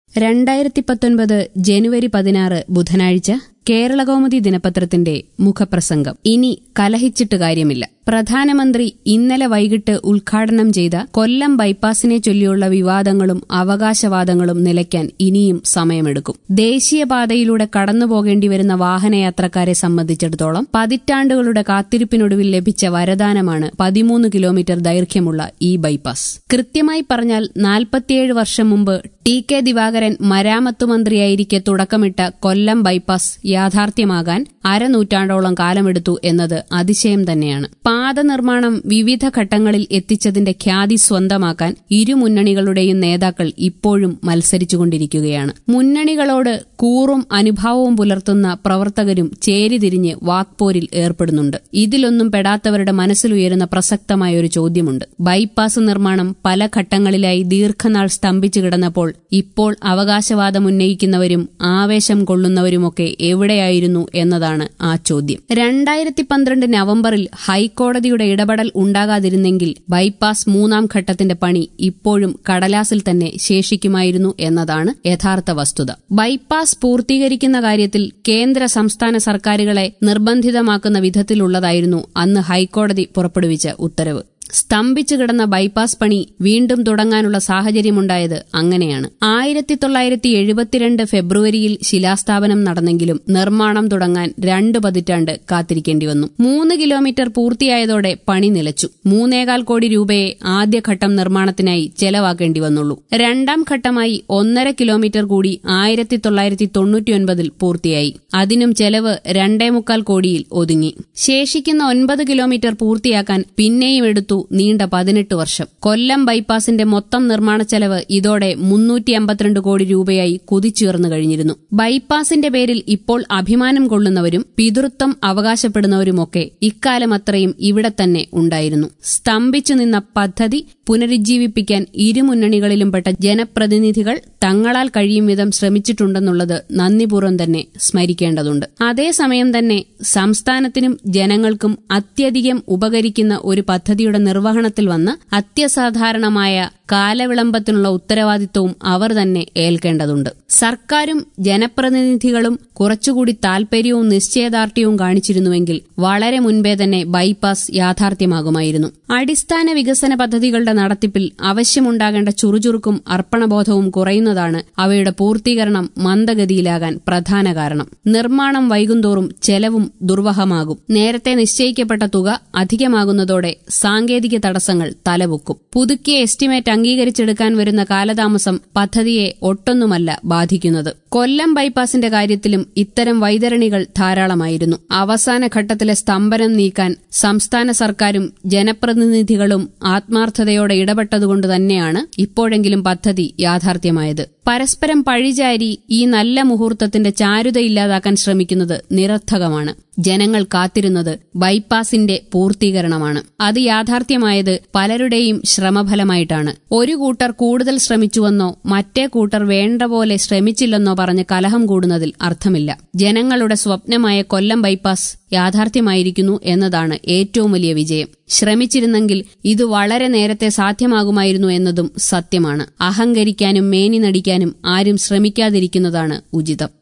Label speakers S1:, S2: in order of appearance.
S1: രണ്ടായിരത്തി പത്തൊൻപത് ജനുവരി പതിനാറ് ബുധനാഴ്ച കേരളകൗമുദി ദിനപത്രത്തിന്റെ മുഖപ്രസംഗം ഇനി കലഹിച്ചിട്ട് കാര്യമില്ല പ്രധാനമന്ത്രി ഇന്നലെ വൈകിട്ട് ഉദ്ഘാടനം ചെയ്ത കൊല്ലം ബൈപ്പാസിനെ ചൊല്ലിയുള്ള വിവാദങ്ങളും അവകാശവാദങ്ങളും നിലയ്ക്കാൻ ഇനിയും സമയമെടുക്കും ദേശീയപാതയിലൂടെ കടന്നുപോകേണ്ടി വരുന്ന വാഹനയാത്രക്കാരെ സംബന്ധിച്ചിടത്തോളം പതിറ്റാണ്ടുകളുടെ കാത്തിരിപ്പിനൊടുവിൽ ലഭിച്ച വരദാനമാണ് പതിമൂന്ന് കിലോമീറ്റർ ദൈർഘ്യമുള്ള ഈ ബൈപ്പാസ് കൃത്യമായി പറഞ്ഞാൽ നാൽപ്പത്തിയേഴ് വർഷം മുമ്പ് ടി കെ ദിവാകരൻ മരാമത്ത് മന്ത്രിയായിരിക്കെ തുടക്കമിട്ട കൊല്ലം ബൈപ്പാസ് യാഥാർത്ഥ്യമാകാൻ അരനൂറ്റാണ്ടോളം കാലമെടുത്തു എന്നത് അതിശയം തന്നെയാണ് പാത നിർമ്മാണം വിവിധ ഘട്ടങ്ങളിൽ എത്തിച്ചതിന്റെ ഖ്യാതി സ്വന്തമാക്കാൻ ഇരു മുന്നണികളുടെയും നേതാക്കൾ ഇപ്പോഴും മത്സരിച്ചുകൊണ്ടിരിക്കുകയാണ് മുന്നണികളോട് കൂറും അനുഭാവവും പുലർത്തുന്ന പ്രവർത്തകരും ചേരിതിരിഞ്ഞ് വാക്പോരിൽ ഏർപ്പെടുന്നുണ്ട് ഇതിലൊന്നും പെടാത്തവരുടെ മനസ്സിലുയരുന്ന പ്രസക്തമായ ഒരു ചോദ്യമുണ്ട് ബൈപ്പാസ് നിർമ്മാണം പല ഘട്ടങ്ങളിലായി ദീർഘനാൾ സ്തംഭിച്ചു കിടന്നപ്പോൾ ഇപ്പോൾ അവകാശവാദം ഉന്നയിക്കുന്നവരും ആവേശം കൊള്ളുന്നവരുമൊക്കെ എവിടെയായിരുന്നു എന്നതാണ് ആ ചോദ്യം രണ്ടായിരത്തി പന്ത്രണ്ട് നവംബറിൽ ഹൈക്കോടതിയുടെ ഇടപെടൽ ഉണ്ടാകാതിരുന്നെങ്കിൽ ബൈപ്പാസ് മൂന്നാം ഘട്ടത്തിന്റെ പണി ഇപ്പോഴും കടലാസിൽ തന്നെ ശേഷിക്കുമായിരുന്നു എന്നതാണ് യഥാർത്ഥ വസ്തുത ബൈപ്പാസ് പൂർത്തീകരിക്കുന്ന കാര്യത്തിൽ കേന്ദ്ര സംസ്ഥാന സർക്കാരുകളെ നിർബന്ധിതമാക്കുന്ന വിധത്തിലുള്ളതായിരുന്നു അന്ന് ഹൈക്കോടതി പുറപ്പെടുവിച്ച ഉത്തരവ് സ്തംഭിച്ചു കിടന്ന ബൈപ്പാസ് പണി വീണ്ടും തുടങ്ങാനുള്ള സാഹചര്യമുണ്ടായത് അങ്ങനെയാണ് ആയിരത്തി തൊള്ളായിരത്തി എഴുപത്തിരണ്ട് ഫെബ്രുവരിയിൽ ശിലാസ്ഥാപനം നടന്നെങ്കിലും നിർമ്മാണം തുടങ്ങാൻ രണ്ട് പതിറ്റാണ്ട് കാത്തിരിക്കേണ്ടി വന്നു മൂന്ന് കിലോമീറ്റർ പൂർത്തിയായതോടെ പണി നിലച്ചു മൂന്നേകാൽ കോടി രൂപയെ ആദ്യഘട്ടം നിർമ്മാണത്തിനായി ചെലവാക്കേണ്ടി വന്നുള്ളൂ രണ്ടാം ഘട്ടമായി ഒന്നര കിലോമീറ്റർ കൂടി ആയിരത്തി തൊള്ളായിരത്തി തൊണ്ണൂറ്റിയൊൻപതിൽ പൂർത്തിയായി അതിനും ചെലവ് രണ്ടേ മുക്കാൽ കോടിയിൽ ഒതുങ്ങി ശേഷിക്കുന്ന ഒൻപത് കിലോമീറ്റർ പൂർത്തിയാക്കാൻ പിന്നെയും എടുത്തു നീണ്ട പതിനെട്ട് വർഷം കൊല്ലം ബൈപ്പാസിന്റെ മൊത്തം നിർമ്മാണ ചെലവ് ഇതോടെ മുന്നൂറ്റി അമ്പത്തിരണ്ട് കോടി രൂപയായി കുതിച്ചുയർന്നു കഴിഞ്ഞിരുന്നു ബൈപ്പാസിന്റെ പേരിൽ ഇപ്പോൾ അഭിമാനം കൊള്ളുന്നവരും പിതൃത്വം അവകാശപ്പെടുന്നവരുമൊക്കെ ഇക്കാലം അത്രയും ഇവിടെ തന്നെ ഉണ്ടായിരുന്നു സ്തംഭിച്ചു നിന്ന പദ്ധതി പുനരുജ്ജീവിപ്പിക്കാൻ ഇരുമുന്നണികളിലും പെട്ട ജനപ്രതിനിധികൾ തങ്ങളാൽ കഴിയും വിധം ശ്രമിച്ചിട്ടുണ്ടെന്നുള്ളത് നന്ദിപൂർവ്വം തന്നെ സ്മരിക്കേണ്ടതുണ്ട് അതേസമയം തന്നെ സംസ്ഥാനത്തിനും ജനങ്ങൾക്കും അത്യധികം ഉപകരിക്കുന്ന ഒരു പദ്ധതിയുടെ നിർവഹണത്തിൽ വന്ന അത്യസാധാരണമായ കാലവിളംബത്തിനുള്ള ഉത്തരവാദിത്വവും അവർ തന്നെ ഏൽക്കേണ്ടതുണ്ട് സർക്കാരും ജനപ്രതിനിധികളും കുറച്ചുകൂടി താൽപര്യവും നിശ്ചയദാർഢ്യവും കാണിച്ചിരുന്നുവെങ്കിൽ വളരെ മുൻപേ തന്നെ ബൈപ്പാസ് യാഥാർത്ഥ്യമാകുമായിരുന്നു അടിസ്ഥാന വികസന പദ്ധതികളുടെ നടത്തിപ്പിൽ ആവശ്യമുണ്ടാകേണ്ട ചുറുചുറുക്കും അർപ്പണബോധവും കുറയുന്നതാണ് അവയുടെ പൂർത്തീകരണം മന്ദഗതിയിലാകാൻ പ്രധാന കാരണം നിർമ്മാണം വൈകുന്തോറും ചെലവും ദുർവഹമാകും നേരത്തെ നിശ്ചയിക്കപ്പെട്ട തുക അധികമാകുന്നതോടെ സാങ്കേതിക തടസ്സങ്ങൾ തലപൊക്കും പുതുക്കിയ എസ്റ്റിമേറ്റ് അംഗീകരിച്ചെടുക്കാൻ വരുന്ന കാലതാമസം പദ്ധതിയെ ഒട്ടൊന്നുമല്ല ബാധിക്കുന്നത് കൊല്ലം ബൈപ്പാസിന്റെ കാര്യത്തിലും ഇത്തരം വൈതരണികൾ ധാരാളമായിരുന്നു അവസാന ഘട്ടത്തിലെ സ്തംഭനം നീക്കാൻ സംസ്ഥാന സർക്കാരും ജനപ്രതിനിധികളും ആത്മാർത്ഥതയോടെ ഇടപെട്ടതുകൊണ്ട് തന്നെയാണ് ഇപ്പോഴെങ്കിലും പദ്ധതി യാഥാർത്ഥ്യമായത് പരസ്പരം പഴിചാരി ഈ നല്ല മുഹൂർത്തത്തിന്റെ ചാരുത ഇല്ലാതാക്കാൻ ശ്രമിക്കുന്നത് നിരർത്ഥകമാണ് ജനങ്ങൾ കാത്തിരുന്നത് ബൈപ്പാസിന്റെ പൂർത്തീകരണമാണ് അത് യാഥാർത്ഥ്യമായത് പലരുടെയും ശ്രമഫലമായിട്ടാണ് ഒരു കൂട്ടർ കൂടുതൽ ശ്രമിച്ചുവെന്നോ മറ്റേ കൂട്ടർ വേണ്ട പോലെ ശ്രമിച്ചില്ലെന്നോ പറഞ്ഞ് കലഹം കൂടുന്നതിൽ അർത്ഥമില്ല ജനങ്ങളുടെ സ്വപ്നമായ കൊല്ലം ബൈപ്പാസ് യാഥാർത്ഥ്യമായിരിക്കുന്നു എന്നതാണ് ഏറ്റവും വലിയ വിജയം ശ്രമിച്ചിരുന്നെങ്കിൽ ഇത് വളരെ നേരത്തെ സാധ്യമാകുമായിരുന്നു എന്നതും സത്യമാണ് അഹങ്കരിക്കാനും മേനി നടിക്കാനും ആരും ശ്രമിക്കാതിരിക്കുന്നതാണ് ഉചിതം